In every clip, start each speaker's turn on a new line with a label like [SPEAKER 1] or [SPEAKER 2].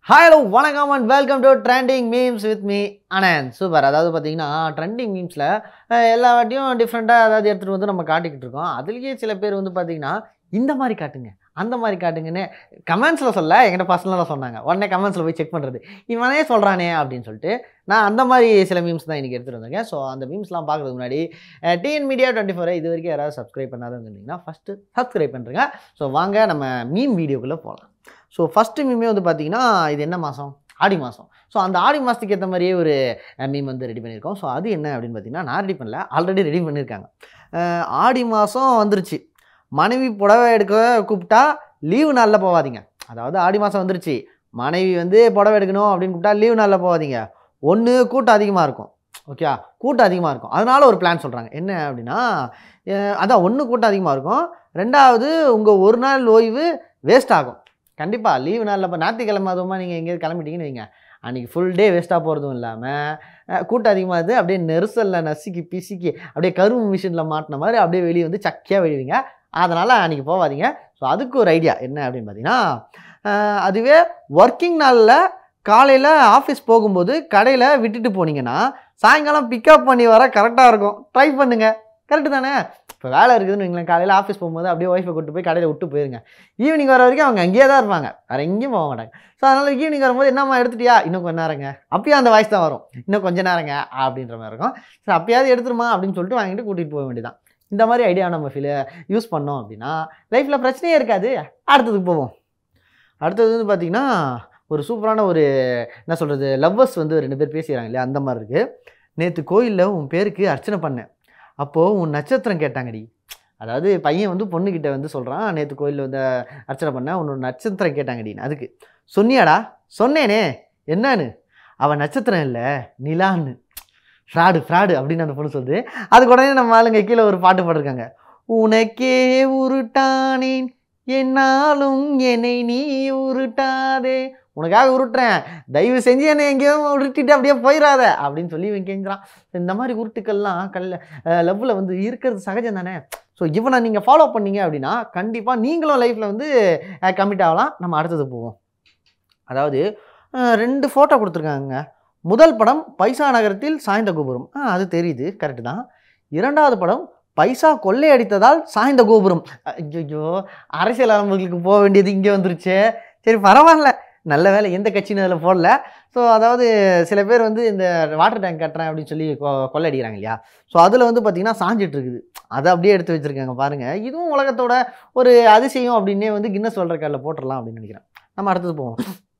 [SPEAKER 1] hi hello வணக்கம் and welcome to trending memes with me Anand super அதாவது பார்த்தீங்கன்னா trending மீம்ஸில் எல்லா வாட்டியும் டிஃப்ரெண்ட்டாக அதாவது எடுத்துகிட்டு வந்து நம்ம காட்டிக்கிட்டு இருக்கோம் அதுலேயே சில பேர் வந்து பார்த்தீங்கன்னா இந்த மாதிரி காட்டுங்க அந்த மாதிரி காட்டுங்கன்னு கமெண்ட்ஸில் சொல்ல என்கிட்ட பர்சனலாக சொன்னாங்க உடனே கமெண்ட்ஸில் போய் செக் பண்ணுறது இவனே சொல்கிறானே அப்படின்னு சொல்லிட்டு நான் அந்த மாதிரி சில மீம்ஸ் தான் இன்றைக்கி எடுத்துகிட்டு வந்திருக்கேன் ஸோ அந்த மீம்ஸ்லாம் பார்க்குறதுக்கு முன்னாடி டிஎன் மீடியா டுவெண்ட்டி ஃபோரை இது வரைக்கும் யாராவது சப்ஸ்கிரைப் பண்ணாதவங்க இருந்தீங்கன்னா ஃபஸ்ட்டு சப்ஸ்கிரைப் பண்ணுறேங்க ஸோ வாங்க நம்ம மீம் வீடியோக்குள்ளே போகலாம் ஸோ ஃபஸ்ட்டு மீமே வந்து பார்த்தீங்கன்னா இது என்ன மாதம் ஆடி மாதம் ஸோ அந்த ஆடி மாதத்துக்கு ஏற்ற மாதிரியே ஒரு மீம் வந்து ரெடி பண்ணியிருக்கோம் ஸோ அது என்ன அப்படின்னு பார்த்தீங்கன்னா நான் ரெடி பண்ணல ஆல்ரெடி ரெடி பண்ணியிருக்காங்க அஹ் ஆடி மாதம் வந்துருச்சு மனைவி புடவை எடுக்க கூப்பிட்டா லீவு நாளில் போகாதீங்க அதாவது ஆடி மாதம் வந்துருச்சு மனைவி வந்து புடவை எடுக்கணும் அப்படின்னு கூப்பிட்டா லீவு நாளில் போகாதீங்க ஒன்று கூட்டம் அதிகமாக இருக்கும் ஓகே கூட்டம் அதிகமாக இருக்கும் அதனால ஒரு பிளான் சொல்கிறாங்க என்ன அப்படின்னா அஹ் அதான் ஒன்று கூட்டம் அதிகமாக இருக்கும் ரெண்டாவது உங்கள் ஒரு நாள் ஓய்வு வேஸ்ட் ஆகும் கண்டிப்பாக லீவு நாளில் இப்போ ஞாயிற்றுக்கிழமை அதுவுமா நீங்கள் எங்கேயாவது கிளம்பிட்டீங்கன்னு வைங்க அன்றைக்கி ஃபுல் டே வேஸ்ட்டாக போகிறதும் இல்லாமல் கூட்டம் அதிகமாகுது அப்படியே நெரிசலில் நசுக்கி பிசுக்கி அப்படியே கரும்பு மிஷினில் மாட்டின மாதிரி அப்படியே வெளியே வந்து சக்கையாக விழுவீங்க அதனால் அன்றைக்கி போகாதீங்க ஸோ அதுக்கு ஒரு ஐடியா என்ன அப்படின்னு பார்த்தீங்கன்னா அஹ் அதுவே ஒர்க்கிங் நாளில் காலையில் ஆஃபீஸ் போகும்போது கடையில் விட்டுட்டு போனீங்கன்னா சாயங்காலம் பிக்கப் பண்ணி வர கரெக்டாக இருக்கும் ட்ரை பண்ணுங்கள் கரெக்டு தானே இப்போ வேலை இருக்குதுன்னு வைங்களேன் காலையில் ஆஃபீஸ் போகும்போது அப்படியே ஒய்ஃபை கூட்டு போய் கடையில் விட்டு போயிருங்க ஈவினிங் வர வரைக்கும் அவங்க அங்கேயே தான் இருப்பாங்க வேறு எங்கேயும் போக மாட்டாங்க ஸோ அதனால் ஈவினிங் வரும்போது என்னம்மா எடுத்துட்டியா இன்னும் கொஞ்ச நேரங்க அப்பயும் அந்த வாய்ஸ் தான் வரும் இன்னும் கொஞ்ச நேரங்க அப்படின்ற மாதிரி இருக்கும் ஸோ அப்பயாவது எடுத்துருமா அப்படின்னு சொல்லிட்டு வாங்கிட்டு கூட்டிகிட்டு போக வேண்டியதான் இந்த மாதிரி ஐடியா நம்ம ஃபீல் யூஸ் பண்ணோம் அப்படின்னா லைஃப்பில் பிரச்சனையே இருக்காது அடுத்ததுக்கு போவோம் அடுத்தது வந்து பார்த்திங்கன்னா ஒரு சூப்பரான ஒரு என்ன சொல்கிறது லவ்வர்ஸ் வந்து ரெண்டு பேர் பேசிக்கிறாங்க இல்லையா அந்த மாதிரி இருக்குது நேற்று கோயிலில் உன் பேருக்கு அர்ச்சனை பண்ணேன் அப்போது உன் நட்சத்திரம் கேட்டாங்கடி அதாவது பையன் வந்து பொண்ணுக்கிட்ட வந்து சொல்கிறான் நேற்று கோயிலில் வந்து அர்ச்சனை பண்ணேன் உன்னோட நட்சத்திரம் கேட்டாங்கடின்னு அதுக்கு சொன்னியாடா சொன்னேனே என்னன்னு அவன் நட்சத்திரம் இல்லை நிலான்னு ஃப்ராடு ஃப்ராடு அப்படின்னு அந்த பொண்ணு சொல்லுது அதுக்கு உடனே நம்ம ஆளுங்க கீழே ஒரு பாட்டு பாடிருக்காங்க உனக்கே உருட்டானேன் என்னாலும் என்னை நீ உருட்டாதே உனக்காக உருட்டுறேன் தயவு செஞ்சு என்னை எங்கேயோ உருட்டிட்டு அப்படியே போயிடாத அப்படின்னு சொல்லி இவன் கேட்குறான் இந்த மாதிரி உருட்டுக்கள்லாம் கல்ல லவ்வில் வந்து இருக்கிறது சகஜம் தானே ஸோ இவனை நீங்கள் ஃபாலோ பண்ணீங்க அப்படின்னா கண்டிப்பாக நீங்களும் லைஃப்பில் வந்து கமிட் ஆகலாம் நம்ம அடுத்தது போவோம் அதாவது அஹ், ரெண்டு ஃபோட்டோ கொடுத்துருக்காங்க முதல் படம் பைசா நகரத்தில் சாய்ந்த கோபுரம் ஆ அது தெரியுது கரெக்டு தான் இரண்டாவது படம் பைசா கொள்ளையடித்ததால் சாய்ந்த கோபுரம் ஐயோ அரசியல் ஆரம்பங்களுக்கு போக வேண்டியது இங்கே வந்துருச்சே சரி பரவாயில்ல நல்ல வேலை எந்த கட்சின்னு அதில் போடல ஸோ அதாவது சில பேர் வந்து இந்த வாட்டர் டேங்க் கட்டுறேன் அப்படின்னு சொல்லி கொ- கொள்ளையடிக்கிறாங்க இல்லையா ஸோ அதில் வந்து பார்த்திங்கன்னா சாஞ்சிட்டு இருக்குது அதை அப்படியே எடுத்து வச்சுருக்காங்க பாருங்கள் இதுவும் உலகத்தோட ஒரு அதிசயம் அப்படின்னே வந்து கின்னஸ் வேர்ல்ட் ரெக்கார்டில் போட்டுடலாம் அப்படின்னு நினைக்கிறேன் நம்ம அடுத்தது போவோம்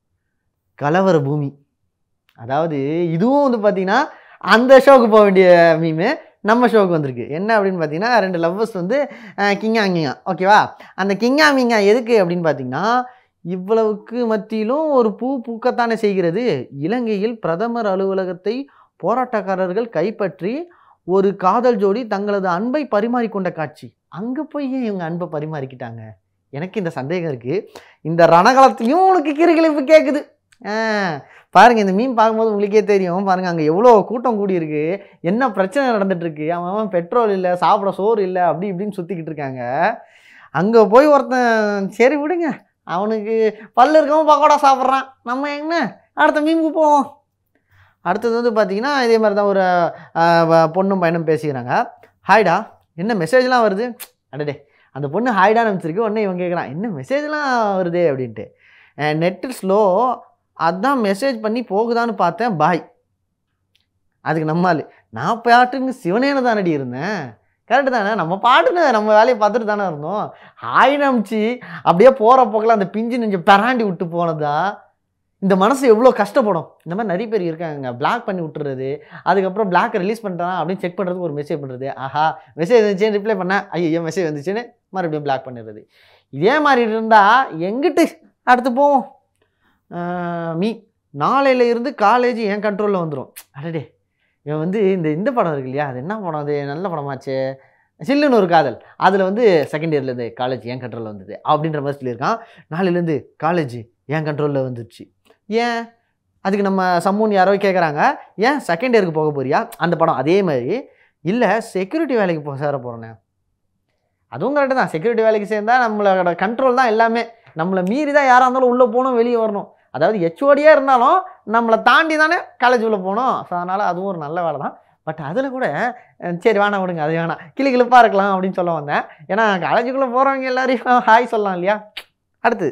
[SPEAKER 1] கலவர பூமி அதாவது இதுவும் வந்து பார்த்திங்கன்னா அந்த ஷோக்கு போக வேண்டிய மீமு நம்ம ஷோக்கு வந்திருக்கு என்ன அப்படின்னு பார்த்தீங்கன்னா ரெண்டு லவ்வர்ஸ் வந்து அஹ், கிங்கா கிங்கா ஓகேவா அந்த கிங்கா மிங்கா எதுக்கு அப்படின்னு பார்த்தீங்கன்னா இவ்வளவுக்கு மத்தியிலும் ஒரு பூ பூக்கத்தானே செய்கிறது இலங்கையில் பிரதமர் அலுவலகத்தை போராட்டக்காரர்கள் கைப்பற்றி ஒரு காதல் ஜோடி தங்களது அன்பை பரிமாறிக்கொண்ட காட்சி அங்கே போய் ஏன் இவங்க அன்பை பரிமாறிக்கிட்டாங்க எனக்கு இந்த சந்தேகம் இருக்குது இந்த ரணகலத்தையும் உனக்கு கிறுகிழிப்பு கேட்குது ஆ, பாருங்க இந்த மீன் பார்க்கும்போது உங்களுக்கே தெரியும் பாருங்க அங்கே எவ்வளோ கூட்டம் கூடி இருக்கு என்ன பிரச்சனை நடந்துட்டு இருக்கு அவன் அவன் பெட்ரோல் இல்லை சாப்பிட சோறு இல்லை அப்படி இப்படின்னு சுற்றிக்கிட்டு இருக்காங்க அங்கே போய் ஒருத்தன் சரி விடுங்க அவனுக்கு பல்லு இருக்கவும் பக்கோடா சாப்பிட்றான் நம்ம என்ன அடுத்த மீனுக்கு போவோம் அடுத்தது வந்து பார்த்தீங்கன்னா இதே மாதிரி தான் ஒரு ஆஹ், வ- பொண்ணும் பையனும் பேசிக்கிறாங்க ஹாய்டா என்ன மெசேஜ்லாம் வருது அடடே அந்த பொண்ணு ஹாய்டான்னு அனுப்பிச்சிருக்கு உடனே இவன் கேட்குறான் என்ன மெசேஜ்லாம் வருதே அப்படின்ட்டு நெட்டு ஸ்லோ அதான் மெசேஜ் பண்ணி போகுதான்னு பார்த்தேன் பாய் அதுக்கு நம்மால் நான் பாட்டுன்னு சிவனேன தானடி இருந்தேன் கரெக்டு தானே நம்ம பாட்டுன்னு நம்ம வேலையை பார்த்துட்டு தானே இருந்தோம் ஹாய் நம்பிச்சு அப்படியே போகிற போக்கில் அந்த பிஞ்சு நெஞ்சு பெராண்டி விட்டு போனதா இந்த மனசு எவ்வளோ கஷ்டப்படும் இந்த மாதிரி நிறைய பேர் இருக்காங்க பிளாக் பண்ணி விட்டுறது அதுக்கப்புறம் பிளாக் ரிலீஸ் பண்ணிட்டானா அப்படின்னு செக் பண்ணுறதுக்கு ஒரு மெசேஜ் பண்ணுறது ஆஹா மெசேஜ் வந்துச்சுன்னு ரிப்ளை பண்ணேன் ஐயோ மெசேஜ் வந்துச்சுன்னு மறுபடியும் பிளாக் பண்ணிடுறது இதே மாதிரி இருந்தால் எங்கிட்டு அடுத்து போவோம் ஆஹ் மீ நாளையில இருந்து காலேஜ் என் கண்ட்ரோலில் வந்துடும் அடடே இவன் வந்து இந்த இந்த படம் இருக்கு இல்லையா அது என்ன படம் அது நல்ல படமாச்சே சில்லுன்னு ஒரு காதல் அதில் வந்து செகண்ட் இயர்லேருந்து காலேஜ் என் கண்ட்ரோலில் வந்தது அப்படின்ற மாதிரி சொல்லியிருக்கான் நாளையிலேருந்து காலேஜ் என் கண்ட்ரோலில் வந்துடுச்சு ஏன் அதுக்கு நம்ம சம்மூன் யாரோ கேட்குறாங்க ஏன் செகண்ட் இயருக்கு போக போறியா அந்த படம் அதே மாதிரி இல்லை செக்யூரிட்டி வேலைக்கு போக சேர போகிறேனே அதுவும் கரெக்டு தான் செக்யூரிட்டி வேலைக்கு சேர்ந்தா நம்மளோட கண்ட்ரோல் தான் எல்லாமே நம்மளை மீறி தான் யாராக இருந்தாலும் உள்ளே போகணும் வெளியே வரணும் அதாவது ஹெச்ஓடியே இருந்தாலும் நம்மளை தாண்டி தானே காலேஜ் உள்ள போகணும் ஸோ அதனால் அதுவும் ஒரு நல்ல வேலை தான் பட் அதில் கூட அஹ், சரி வேணாம் விடுங்க அது வேணாம் கிளி கிளிப்பாக இருக்கலாம் அப்படின்னு சொல்ல வந்தேன் ஏன்னா காலேஜுக்குள்ளே போகிறவங்க எல்லாரையும் ஹாய் சொல்லலாம் இல்லையா அடுத்து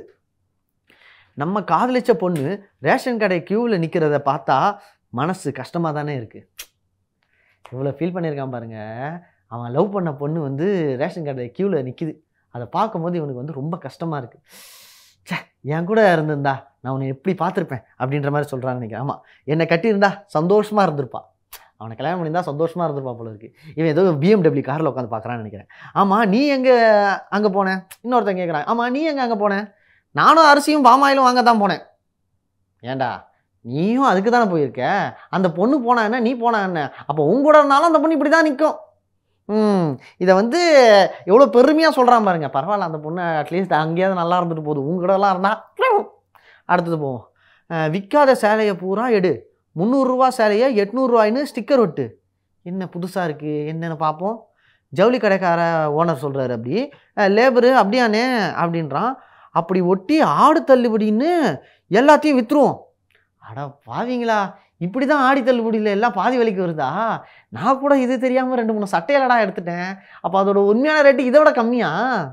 [SPEAKER 1] நம்ம காதலிச்ச பொண்ணு ரேஷன் கடை க்யூவில் நிற்கிறத பார்த்தா மனசு கஷ்டமாக தானே இருக்குது இவ்வளோ ஃபீல் பண்ணியிருக்கான் பாருங்க அவன் லவ் பண்ண பொண்ணு வந்து ரேஷன் கடை க்யூவில் நிற்கிது அதை பார்க்கும்போது இவனுக்கு வந்து ரொம்ப கஷ்டமாக இருக்குது ச்சே என் கூட இருந்திருந்தா நான் உன்னை எப்படி பார்த்துருப்பேன் அப்படின்ற மாதிரி சொல்கிறான்னு நினைக்கிறேன் ஆமாம் என்னை கட்டியிருந்தா சந்தோஷமாக இருந்திருப்பா அவனை கல்யாணம் பண்ணியிருந்தா சந்தோஷமாக இருந்திருப்பா போல இருக்கு இவன் ஏதோ பிஎம்டபிள்யூ காரில் உட்காந்து பார்க்குறான்னு நினைக்கிறேன் ஆமாம் நீ எங்கே அங்கே போனேன் இன்னொருத்தன் கேட்குறான் ஆமாம் நீ எங்கே அங்கே போனேன் நானும் அரிசியும் பாமாயிலும் வாங்க தான் போனேன் ஏன்டா நீயும் அதுக்கு தானே போயிருக்க அந்த பொண்ணு போனா என்ன நீ போனா என்ன அப்போ உங்க கூட இருந்தாலும் அந்த பொண்ணு இப்படி தான் நிற்கும் ம் இதை வந்து எவ்வளோ பெருமையாக சொல்கிறான் பாருங்க பரவாயில்ல அந்த பொண்ணு அட்லீஸ்ட் அங்கேயாவது நல்லா இருந்துட்டு போகுது உங்க கூட எல்லாம் இருந்தால் அடுத்தது போவோம் அஹ், விற்காத சேலையை பூரா எடு முந்நூறுரூவா சேலையை எட்நூறுரூவாயின்னு ஸ்டிக்கர் ஒட்டு என்ன புதுசாக இருக்குது என்னென்னு பார்ப்போம் ஜவுளி கடைக்கார ஓனர் சொல்கிறாரு அப்படி லேபரு அப்படியானே அப்படின்றான் அப்படி ஒட்டி ஆடு தள்ளுபடின்னு எல்லாத்தையும் விற்றுருவோம் அட பாவீங்களா இப்படி தான் ஆடி தள்ளுபடியில் எல்லாம் பாதி விலைக்கு வருதா நான் கூட இது தெரியாமல் ரெண்டு மூணு சட்டையிலடா எடுத்துட்டேன் அப்போ அதோட உண்மையான ரேட்டு இதை விட கம்மியா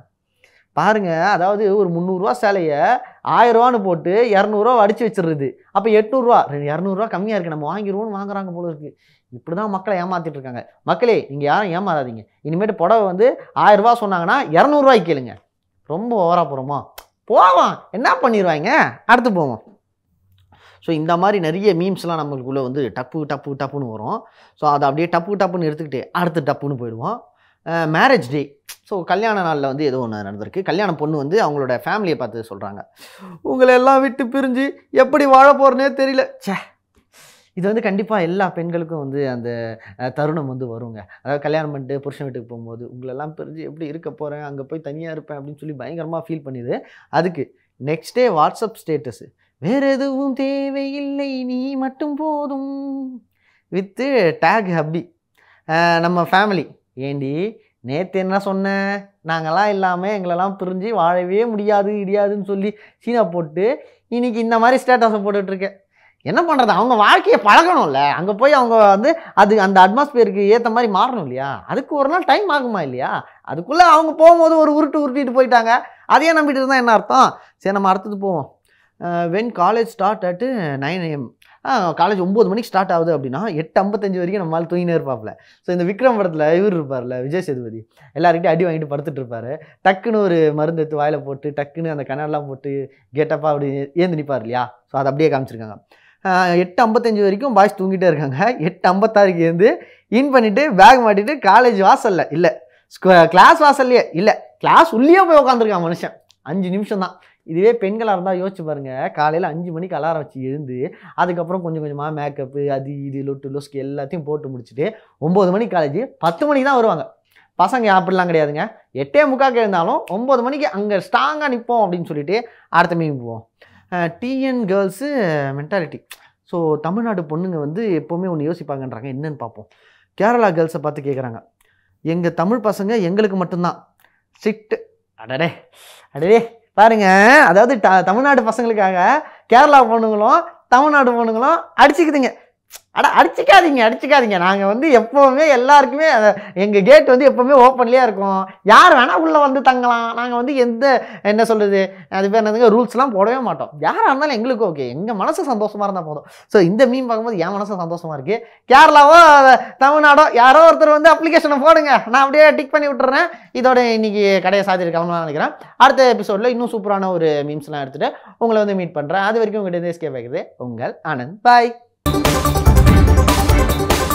[SPEAKER 1] பாருங்க அதாவது ஒரு முந்நூறுரூவா சேலையை ஆயிரரூவான்னு போட்டு இரநூறுவா அடிச்சு வச்சிடுறது அப்போ எட்நூறுரூவா இரநூறுவா கம்மியாக இருக்குது நம்ம வாங்கிடுவோம்னு வாங்குறாங்க போல இருக்குது இப்படி தான் மக்களை ஏமாத்திட்டு இருக்காங்க மக்களே நீங்கள் யாரும் ஏமாறாதீங்க இனிமேட்டு புடவை வந்து ஆயிரரூவா சொன்னாங்கன்னா இரநூறுவாய்க்கு கேளுங்க ரொம்ப ஓவரா போகிறோமா போவோம் என்ன பண்ணிடுவாங்க அடுத்து போவோம் ஸோ இந்த மாதிரி நிறைய மீம்ஸ்லாம் நம்மளுக்குள்ளே வந்து டப்பு டப்பு டப்புன்னு வரும் ஸோ அதை அப்படியே டப்பு டப்புன்னு எடுத்துக்கிட்டு அடுத்து டப்புன்னு போயிடுவோம் மேரேஜ் டே ஸோ கல்யாண நாளில் வந்து ஏதோ ஒன்று நடந்திருக்கு கல்யாண பொண்ணு வந்து அவங்களோட ஃபேமிலியை பார்த்து சொல்கிறாங்க உங்களை எல்லாம் விட்டு பிரிஞ்சு எப்படி வாழ போகிறனே தெரியல ச்சே இது வந்து கண்டிப்பாக எல்லா பெண்களுக்கும் வந்து அந்த அஹ், தருணம் வந்து வருங்க அதாவது கல்யாணம் பண்ணிட்டு புருஷன் வீட்டுக்கு போகும்போது உங்களெல்லாம் பிரிஞ்சு எப்படி இருக்க போகிறேன் அங்கே போய் தனியாக இருப்பேன் அப்படின்னு சொல்லி பயங்கரமாக ஃபீல் பண்ணிது அதுக்கு நெக்ஸ்ட் டே வாட்ஸ்அப் ஸ்டேட்டஸு வேற எதுவும் தேவையில்லை நீ மட்டும் போதும் வித்து டேக் ஹப்பி நம்ம ஃபேமிலி ஏண்டி நேற்று என்ன சொன்ன நாங்கள்லாம் இல்லாமல் எங்களெல்லாம் பிரிஞ்சு வாழவே முடியாது இடியாதுன்னு சொல்லி சீனா போட்டு இன்னைக்கு இந்த மாதிரி ஸ்டேட்டஸை போட்டுட்ருக்கேன் என்ன பண்ணுறது அவங்க வாழ்க்கையை பழகணும்ல அங்கே போய் அவங்க வந்து அது அந்த அட்மாஸ்பியருக்கு ஏற்ற மாதிரி மாறணும் இல்லையா அதுக்கு ஒரு நாள் டைம் ஆகுமா இல்லையா அதுக்குள்ளே அவங்க போகும்போது ஒரு உருட்டு உருட்டிட்டு போயிட்டாங்க அதையே நம்பிட்டு இருந்தால் என்ன அர்த்தம் சரி நம்ம அடுத்தது போவோம் when college start at nine AM college ஒம்பது மணிக்கு ஸ்டார்ட் ஆகுது அப்படின்னா எட்டு ஐம்பத்தஞ்சு வரைக்கும் நம்மளால் தூங்கினே இருப்பாப்ல ஸோ இந்த விக்ரம் படத்தில் இவர் இருப்பார்ல விஜய் சேதுபதி எல்லாருக்கிட்டையும் அடி வாங்கிட்டு படுத்துட்டு இருப்பாரு டக்குன்னு ஒரு மருந்து எடுத்து வாயில் போட்டு டக்குன்னு அந்த கண்ணாடிலாம் போட்டு கேட்டப்பா அப்படி ஏந்து நிற்பார் இல்லையா ஸோ அதை அப்படியே காமிச்சிருக்காங்க ஆஹ் எட்டு ஐம்பத்தஞ்சு வரைக்கும் பாய்ஸ் தூங்கிட்டே இருக்காங்க எட்டு ஐம்பத்தாறுக்கு ஏந்து இன் பண்ணிவிட்டு பேக் மாட்டிட்டு காலேஜ் வாசல்ல இல்லை கிளாஸ் வாசல்லையே இல்லை கிளாஸ் உள்ளேயே போய் உட்காந்துருக்கான் மனுஷன் அஞ்சு நிமிஷம் தான் இதுவே பெண்களாக இருந்தால் யோசிச்சு பாருங்க காலையில் அஞ்சு மணிக்கு அலாரம் வச்சு எழுந்து அதுக்கப்புறம் கொஞ்சம் கொஞ்சமாக மேக்கப்பு அது இது லொட்டு லொஸ்க்கு எல்லாத்தையும் போட்டு முடிச்சுட்டு ஒம்பது மணிக்கு காலேஜ் பத்து மணிக்கு தான் வருவாங்க பசங்க அப்படிலாம் கிடையாதுங்க எட்டே முக்காக்கு எழுந்தாலும் ஒம்பது மணிக்கு அங்கே ஸ்ட்ராங்காக நிற்போம் அப்படின்னு சொல்லிட்டு அடுத்த மீன் போவோம் TN girls mentality so Tamil Nadu பொண்ணுங்க வந்து எப்போவுமே ஒன்று யோசிப்பாங்கன்றாங்க என்னன்னு பார்ப்போம் கேரளா கேர்ள்ஸை பார்த்து கேட்குறாங்க எங்கள் தமிழ் பசங்க எங்களுக்கு மட்டும்தான் ஸ்ட்ரிக்ட் அடடே அடடே பாருங்க அதாவது த தமிழ்நாடு பசங்களுக்காக கேரளா பொண்ணுங்களும் தமிழ்நாடு பொண்ணுங்களும் அடிச்சுக்குதுங்க அட அடிச்சுக்காதீங்க அடிச்சுக்காதீங்க நாங்கள் வந்து எப்போவுமே எல்லாருக்குமே எங்கள் கேட் வந்து எப்போவுமே ஓப்பன்லேயே இருக்கும் யார் வேணால் உள்ளே வந்து தங்கலாம் நாங்கள் வந்து எந்த என்ன சொல்கிறது அது பேர் என்னதுங்க ரூல்ஸ்லாம் போடவே மாட்டோம் யாராக இருந்தாலும் எங்களுக்கு ஓகே எங்கள் மனசு சந்தோஷமாக இருந்தால் போதும் ஸோ இந்த மீன் பார்க்கும்போது என் மனசு சந்தோஷமாக இருக்குது கேரளாவோ தமிழ்நாடோ யாரோ ஒருத்தர் வந்து அப்ளிகேஷனை போடுங்க நான் அப்படியே டிக் பண்ணி விட்டுறேன் இதோட இன்னைக்கு கடையை சாத்திருக்காங்கன்னு நினைக்கிறேன் அடுத்த எபிசோடில் இன்னும் சூப்பரான ஒரு மீம்ஸ்லாம் எடுத்துகிட்டு உங்களை வந்து மீட் பண்ணுறேன் அது வரைக்கும் உங்கள்கிட்ட எஸ்கே வைக்கிறது உங்கள் ஆனந்த் பாய்